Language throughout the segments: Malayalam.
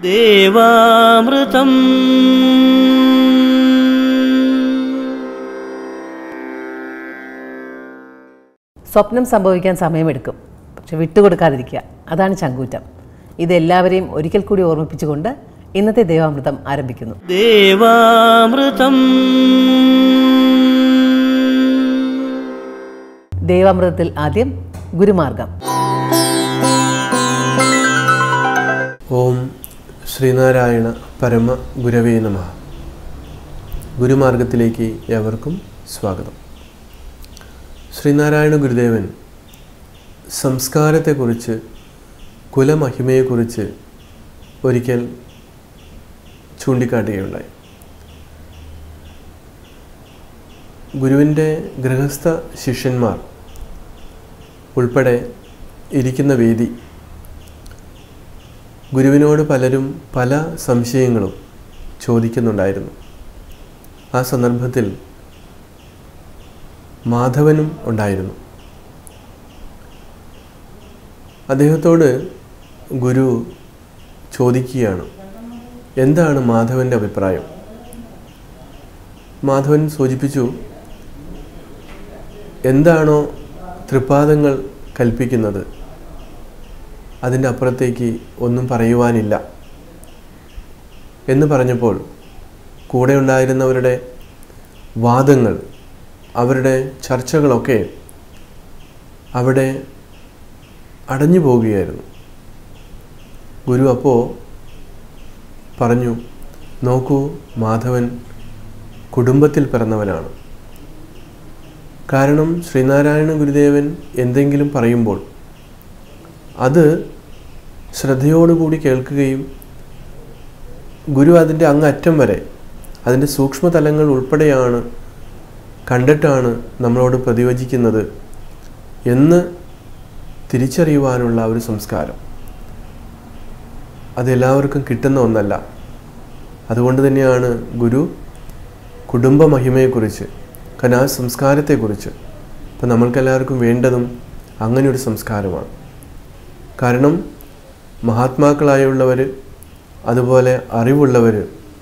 ദേവാമൃതം സ്വപ്നം സംഭവിക്കാൻ സമയമെടുക്കും പക്ഷെ വിട്ടുകൊടുക്കാതിരിക്കുക അതാണ് ചങ്കൂറ്റം ഇതെല്ലാവരെയും ഒരിക്കൽ കൂടി ഓർമ്മിപ്പിച്ചുകൊണ്ട് ഇന്നത്തെ ദേവാമൃതം ആരംഭിക്കുന്നു ദേവാമൃതം ദേവാമൃതത്തിൽ ആദ്യം ഗുരുമാർഗം ഓം ശ്രീനാരായണ പരമ ഗുരവേ നമ ഗുരുമാർഗത്തിലേക്ക് ഏവർക്കും സ്വാഗതം ശ്രീനാരായണ ഗുരുദേവൻ സംസ്കാരത്തെക്കുറിച്ച് കുലമഹിമയെക്കുറിച്ച് ഒരിക്കൽ ചൂണ്ടിക്കാട്ടുകയുണ്ടായി ഗുരുവിൻ്റെ ഗൃഹസ്ഥ ശിഷ്യന്മാർ ഉൾപ്പെടെ ഇരിക്കുന്ന വേദി ഗുരുവിനോട് പലരും പല സംശയങ്ങളും ചോദിക്കുന്നുണ്ടായിരുന്നു ആ സന്ദർഭത്തിൽ മാധവനും ഉണ്ടായിരുന്നു അദ്ദേഹത്തോട് ഗുരു ചോദിക്കുകയാണ് എന്താണ് മാധവൻ്റെ അഭിപ്രായം മാധവൻ സൂചിപ്പിച്ചു എന്താണോ തൃപ്പാദങ്ങൾ കൽപ്പിക്കുന്നത് അതിൻ്റെ അപ്പുറത്തേക്ക് ഒന്നും പറയുവാനില്ല എന്ന് പറഞ്ഞപ്പോൾ കൂടെ ഉണ്ടായിരുന്നവരുടെ വാദങ്ങൾ അവരുടെ ചർച്ചകളൊക്കെ അവിടെ അടഞ്ഞു പോവുകയായിരുന്നു ഗുരു അപ്പോൾ പറഞ്ഞു നോക്കൂ മാധവൻ കുടുംബത്തിൽ പിറന്നവനാണ് കാരണം ശ്രീനാരായണ ഗുരുദേവൻ എന്തെങ്കിലും പറയുമ്പോൾ അത് ശ്രദ്ധയോടുകൂടി കേൾക്കുകയും ഗുരു അതിൻ്റെ അങ്ങറ്റം വരെ അതിൻ്റെ സൂക്ഷ്മതലങ്ങൾ ഉൾപ്പെടെയാണ് കണ്ടിട്ടാണ് നമ്മളോട് പ്രതിവചിക്കുന്നത് എന്ന് തിരിച്ചറിയുവാനുള്ള ഒരു സംസ്കാരം അതെല്ലാവർക്കും കിട്ടുന്ന ഒന്നല്ല അതുകൊണ്ട് തന്നെയാണ് ഗുരു കുടുംബ മഹിമയെക്കുറിച്ച് കലാ സംസ്കാരത്തെക്കുറിച്ച് ഇപ്പം നമ്മൾക്കെല്ലാവർക്കും വേണ്ടതും അങ്ങനെ ഒരു സംസ്കാരമാണ് കാരണം മഹാത്മാക്കളായുള്ളവർ അതുപോലെ അറിവുള്ളവർ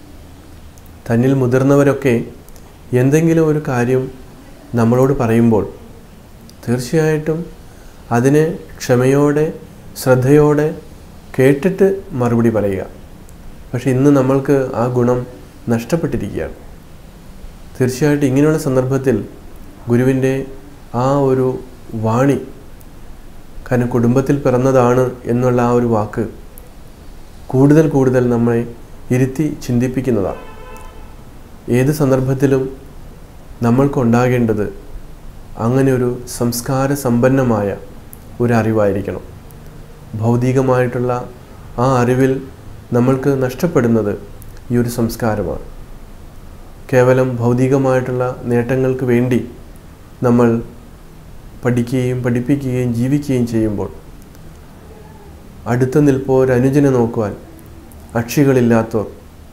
തന്നിൽ മുതിർന്നവരൊക്കെ എന്തെങ്കിലും ഒരു കാര്യം നമ്മളോട് പറയുമ്പോൾ തീർച്ചയായിട്ടും അതിനെ ക്ഷമയോടെ ശ്രദ്ധയോടെ കേട്ടിട്ട് മറുപടി പറയുക പക്ഷെ ഇന്ന് നമ്മൾക്ക് ആ ഗുണം നഷ്ടപ്പെട്ടിരിക്കുകയാണ് തീർച്ചയായിട്ടും ഇങ്ങനെയുള്ള സന്ദർഭത്തിൽ ഗുരുവിൻ്റെ ആ ഒരു വാണി കാരണം കുടുംബത്തിൽ പിറന്നതാണ് എന്നുള്ള ആ ഒരു വാക്ക് കൂടുതൽ കൂടുതൽ നമ്മെ ഇരുത്തി ചിന്തിപ്പിക്കുന്നതാണ് ഏത് സന്ദർഭത്തിലും നമ്മൾക്കുണ്ടാകേണ്ടത് അങ്ങനെ ഒരു സംസ്കാര സമ്പന്നമായ ഒരു അറിവായിരിക്കണം ഭൗതികമായിട്ടുള്ള ആ അറിവിൽ നമ്മൾക്ക് നഷ്ടപ്പെടുന്നത് ഈ ഒരു സംസ്കാരമാണ് കേവലം ഭൗതികമായിട്ടുള്ള നേട്ടങ്ങൾക്ക് വേണ്ടി നമ്മൾ പഠിക്കുകയും പഠിപ്പിക്കുകയും ജീവിക്കുകയും ചെയ്യുമ്പോൾ അടുത്ത് നിൽപ്പോർ അനുജനെ നോക്കുവാൻ അക്ഷികളില്ലാത്തവർ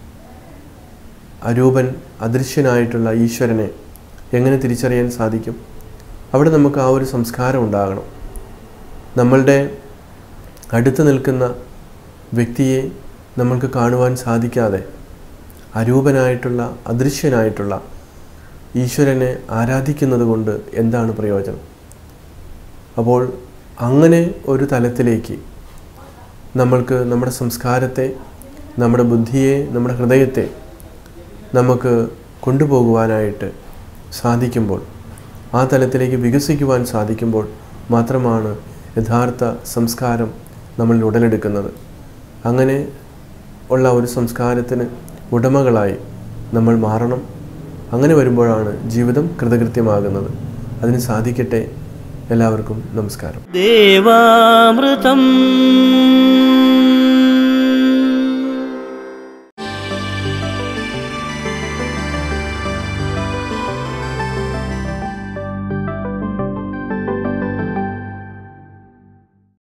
അരൂപൻ അദൃശ്യനായിട്ടുള്ള ഈശ്വരനെ എങ്ങനെ തിരിച്ചറിയാൻ സാധിക്കും അവിടെ നമുക്ക് ആ ഒരു സംസ്കാരം ഉണ്ടാകണം നമ്മളുടെ അടുത്ത് നിൽക്കുന്ന വ്യക്തിയെ നമ്മൾക്ക് കാണുവാൻ സാധിക്കാതെ അരൂപനായിട്ടുള്ള അദൃശ്യനായിട്ടുള്ള ഈശ്വരനെ ആരാധിക്കുന്നത് കൊണ്ട് എന്താണ് പ്രയോജനം അപ്പോൾ അങ്ങനെ ഒരു തലത്തിലേക്ക് നമ്മൾക്ക് നമ്മുടെ സംസ്കാരത്തെ നമ്മുടെ ബുദ്ധിയെ നമ്മുടെ ഹൃദയത്തെ നമുക്ക് കൊണ്ടുപോകുവാനായിട്ട് സാധിക്കുമ്പോൾ ആ തലത്തിലേക്ക് വികസിക്കുവാൻ സാധിക്കുമ്പോൾ മാത്രമാണ് യഥാർത്ഥ സംസ്കാരം നമ്മളിൽ ഉടലെടുക്കുന്നത് അങ്ങനെ ഉള്ള ഒരു സംസ്കാരത്തിന് ഉടമകളായി നമ്മൾ മാറണം അങ്ങനെ വരുമ്പോഴാണ് ജീവിതം കൃതകൃത്യമാകുന്നത് അതിന് സാധിക്കട്ടെ എല്ലാവർക്കും നമസ്കാരം ദേവാമൃതം